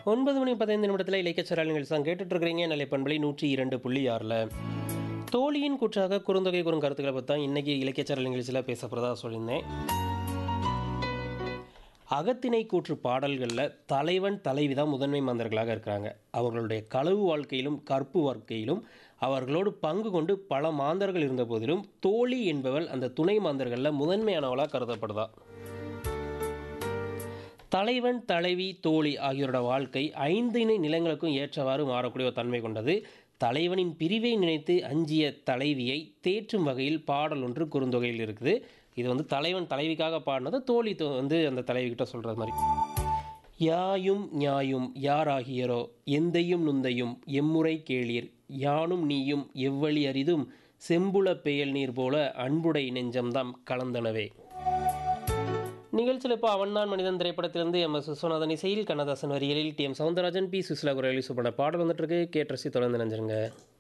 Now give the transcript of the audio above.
ஒன்பது மணி பதினைந்து நிமிடத்தில் இலக்கியச்சரால் நிகழ்ச்சி தான் கேட்டுட்டு இருக்கிறீங்க நிலை பண்பலை நூற்றி இரண்டு புள்ளி ஆறில் தோழியின் கூற்றாக குறுந்தொகை குறும் கருத்துக்களை பற்றி தான் இன்றைக்கி இலக்கியச்சரல் நிகழ்ச்சியில் பேச போகிறதா சொல்லியிருந்தேன் அகத்திணை கூற்று பாடல்களில் தலைவன் தலைவி தான் முதன்மை மாந்தர்களாக இருக்கிறாங்க அவர்களுடைய களவு வாழ்க்கையிலும் கற்பு வாழ்க்கையிலும் அவர்களோடு பங்கு கொண்டு பல மாந்தர்கள் இருந்த போதிலும் தோழி என்பவள் அந்த துணை மாந்தர்களில் முதன்மையானவளாக கருதப்படுதா தலைவன் தலைவி தோழி ஆகியோரோட வாழ்க்கை ஐந்து இணை நிலங்களுக்கும் ஏற்றவாறு மாறக்கூடிய ஒரு தன்மை கொண்டது தலைவனின் பிரிவை நினைத்து அஞ்சிய தலைவியை தேற்றும் வகையில் பாடல் ஒன்று குறுந்தொகையில் இருக்குது இது வந்து தலைவன் தலைவிக்காக பாடினது தோழி தோ- வந்து அந்த தலைவி கிட்ட சொல்கிறது மாதிரி யாயும் ஞாயும் யாராகியரோ எந்தையும் நுந்தையும் எம்முறை கேளீர் யானும் நீயும் எவ்வழி அரிதும் செம்புல பெயல் நீர் போல அன்புடை நெஞ்சம்தாம் கலந்தனவே நிகழ்ச்சியில் இப்போ அவன்தான் மனிதன் திரைப்படத்திலிருந்து எம் எஸ் விஸ்வநாதன் இசையில் கண்ணதாசன் வரிகளில் T M Soundararajan P Susheela குரலில் பண்ண பாடல் வந்துட்டு இருக்கு கேட்டு ரசி தொடர்ந்து நினைஞ்சிருங்க